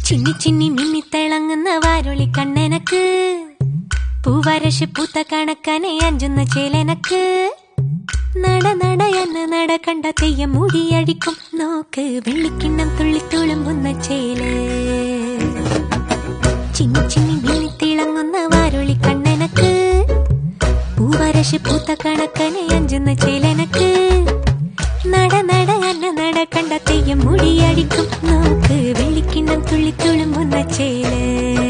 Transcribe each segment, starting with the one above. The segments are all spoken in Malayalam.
ചിന്നി ചിന്നി മിന്നി തിളങ്ങുന്ന വാരൊളി കണ്ണെനക്ക് പൂവരശ് പൂത്ത കണക്കനെ അഞ്ചുന്ന ചേലനക്ക് നട നടയെന്ന് നട കണ്ട തെയ്യം മുടിയടിക്കും നോക്ക് വെള്ളിക്കിണ്ണം തുള്ളി തുളുമ്പുന്ന ചേല് ചിന്നി ചിന്നി മിന്നി തിളങ്ങുന്ന വാരൊളി കണ്ണെനക്ക് പൂവരശ് പൂത്ത കണക്കനെ അഞ്ചുന്ന ചേലനക്ക് നട നട അന്ന നട കണ്ട തെയ്യം മുടിയടിക്കും നോക്ക് വെള്ളിക്കിണ്ണം തുള്ളി തുളുമ്പുന്ന ചേല്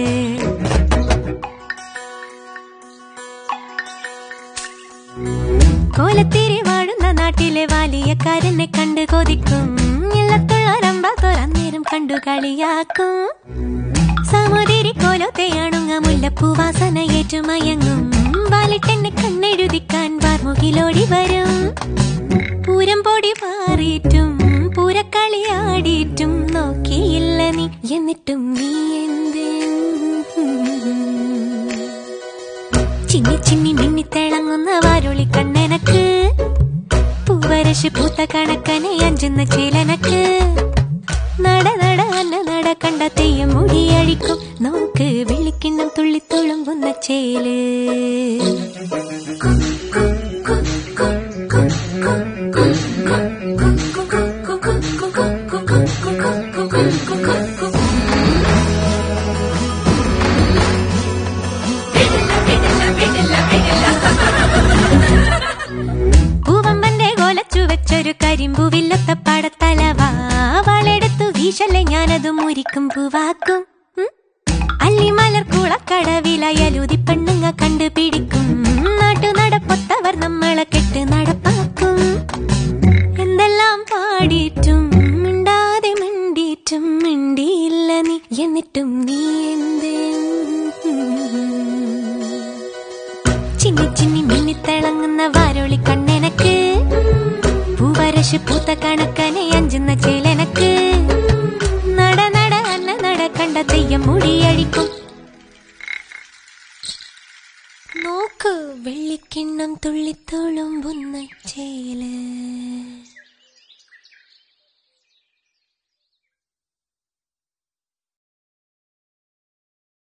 കോലത്തിരി വാഴുന്ന നാട്ടിലെ വാലിയക്കാരനെ കണ്ട് കൊതിക്കും ഇല്ലത്തുള്ളൊരമ്പ തുറന്നേരം കണ്ടു കളിയാക്കും സമുതിരി കോലത്തെയാണുങ്ങ മുല്ലപ്പൂവാസന ഏറ്റുമയങ്ങും വാലിട്ടെന്നെ കണ്ണെഴുതിക്കാൻ വാർമുകിലോടി വരും പൂരം പൊടി മാറിയിട്ടും പൂരക്കളിയാടിയിട്ടും നോക്കിയില്ല നീ എന്നിട്ടും നീ എന്തേ ചിന്നി ചിന്നി മിന്നി തിളങ്ങുന്ന വാരുളി കണ്ണെനക്ക് പൂവരശ് പൂത്ത കണക്കനെ അഞ്ചുന്ന ചേലനക്ക് നട നട അന്ന നട കണ്ട തെയ്യം മുടിയഴിക്കും നോക്ക് വിളിക്കിണ്ണം തുള്ളി തുളുമ്പുന്ന ചേല് പൂവമ്പന്റെ കോലച്ചു വെച്ചൊരു കരിമ്പുവില്ലത്ത പടത്തലവാ വളെടുത്തു വീശല്ലേ ഞാനത് മുരിക്കും പൂവാക്കും ഉം. അല്ലിമലർ കുളക്കടവിലയലുതി പെണ്ണുങ്ങ കണ്ടുപിടിക്കും നാട്ടു നടപ്പൊത്തവർ നമ്മളെ കെട്ട് നടപ്പാക്കും എന്തെല്ലാം പാടിയിട്ടും മിണ്ടാതെ മിണ്ടിയിട്ടും മിണ്ടിയില്ല നീ എന്നിട്ടും നീ എന്തേ ചിന്നി ചിന്നി മിന്നി തിളങ്ങുന്ന വാരോളി കണ്ണെനക്ക് പൂവരശ് പൂത്ത കണക്കനെ അഞ്ചുന്ന ചേലനക്ക് നട നട അന്ന നട കണ്ട തെയ്യം മുടിയഴിക്കും നോക്ക് വെള്ളിക്കിണ്ണം തുള്ളിത്തുളുമ്പുന്ന ചേല്